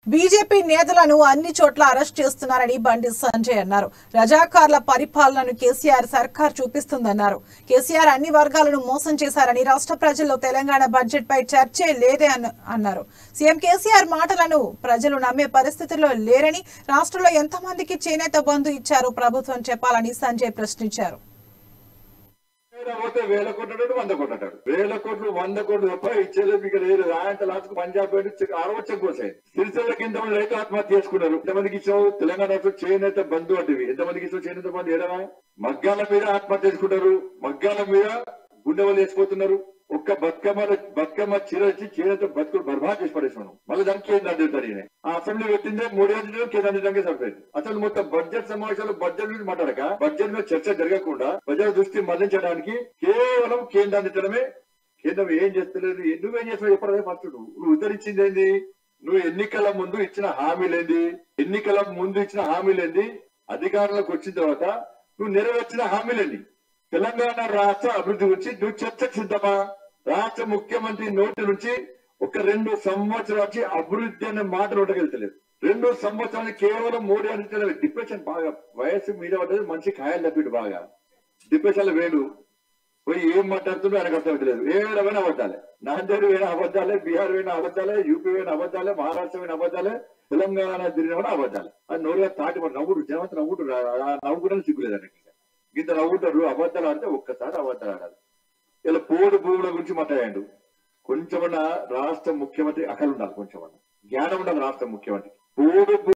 BJP నేతలను అన్ని చోట్ల అరెస్ట్ చేస్తున్నారని బండి సంజయ్ అన్నారు రజాకార్ల పరిపాలనను కేసీఆర్ సర్కార్ చూపిస్తుందన్నారు కేసీఆర్ అన్ని వర్గాలను మోసం చేశారని రాష్ట్ర ప్రజల్లో తెలంగాణ బడ్జెట్ పై చర్చే లేదే అన్న- అన్నారు సీఎం కేసీఆర్ మాటలను ప్రజలు నమ్మే పరిస్థితుల్లో లేరని రాష్ట్రంలో ఎంతమందికి చేనేత బంధు ఇచ్చారు ప్రభుత్వం చెప్పాలని సంజయ్ ప్రశ్నించారు వేల పోతే వేల కోట్లు అంటాడు వంద కోట్లు అంటాడు వేల కోట్లు వంద కోట్లు తప్ప ఇచ్చేది మీకు లేదు ఆయన లాస్ట్ పంజాబ్ అరవై చెక్ పోసాయి సిరిసిల్ల కింద రైతు ఆత్మహత్య చేసుకున్నారు ఎంతమందికి ఇచ్చావు తెలంగాణ రాష్ట్రం చేనేత బంధు అంటే ఎంతమందికి ఇచ్చావు చేనేత బంధు ఏడవా మగ్గాల మీద ఆత్మహత్య చేసుకుంటారు మగ్గాల మీద గుండెవలు వేసిపోతున్నారు ఒక్క బతుకమ్మ బతుకమ్మ చీర వచ్చి చీరతో బతుకులు బర్బాద్ చేసి పడేసాను మళ్ళీ దానికి కేంద్రం తిరుగుతారు ఈయన ఆ అసెంబ్లీ పెట్టిందే మూడు రోజులు కేంద్రం తిట్టడానికి సరిపోయింది అసలు మొత్తం బడ్జెట్ సమావేశాలు బడ్జెట్ గురించి మాట్లాడక బడ్జెట్ మీద చర్చ జరగకుండా ప్రజల దృష్టి మళ్లించడానికి కేవలం కేంద్రం తిట్టడమే కేంద్రం ఏం చేస్తలేదు నువ్వేం చేస్తావు చెప్పడమే ఫస్ట్ నువ్వు ఉద్ధరించింది ఏంది నువ్వు ఎన్నికల ముందు ఇచ్చిన హామీలేంది ఎన్నికల ముందు ఇచ్చిన హామీలేంది అధికారంలోకి వచ్చిన తర్వాత నువ్వు నెరవేర్చిన హామీలేంది తెలంగాణ రాష్ట్ర అభివృద్ధి గురించి నువ్వు చర్చకు సిద్ధమా రాష్ట్ర ముఖ్యమంత్రి నోటి నుంచి ఒక రెండు సంవత్సరాల నుంచి అభివృద్ధి అనే మాట నోటకెళ్తలేదు రెండు సంవత్సరాలు కేవలం మూడు అంటే డిప్రెషన్ బాగా వయసు మీద పడ్డది మనిషి ఖాయాలు తప్పిడు బాగా డిప్రెషన్ లో వేడు పోయి ఏం మాట్లాడుతుందో ఆయనకు అర్థమవుతలేదు ఏమైనా అబద్ధాలే నాందేడ్ పోయిన అబద్ధాలే బీహార్ పోయిన అబద్ధాలే యూపీ పోయిన అబద్ధాలే మహారాష్ట్ర పోయిన అబద్ధాలే తెలంగాణ తిరిగిన కూడా అబద్ధాలే అది నోరుగా తాటి పడి నవ్వుడు జనమంతా నవ్వుడు నవ్వుకుండా సిగ్గులేదు ఆయనకి ఇంత నవ్వుతారు అబద్ధాలు ఆడితే ఒక్కసారి అబద్ధాలు ఆడాలి ఇలా పోడు భూముల గురించి మాట్లాడాడు కొంచెమన్నా రాష్ట్ర ముఖ్యమంత్రి అకలు ఉండాలి కొంచెమన్నా జ్ఞానం ఉండాలి రాష్ట్ర ముఖ్యమంత్రి పోడు భూ-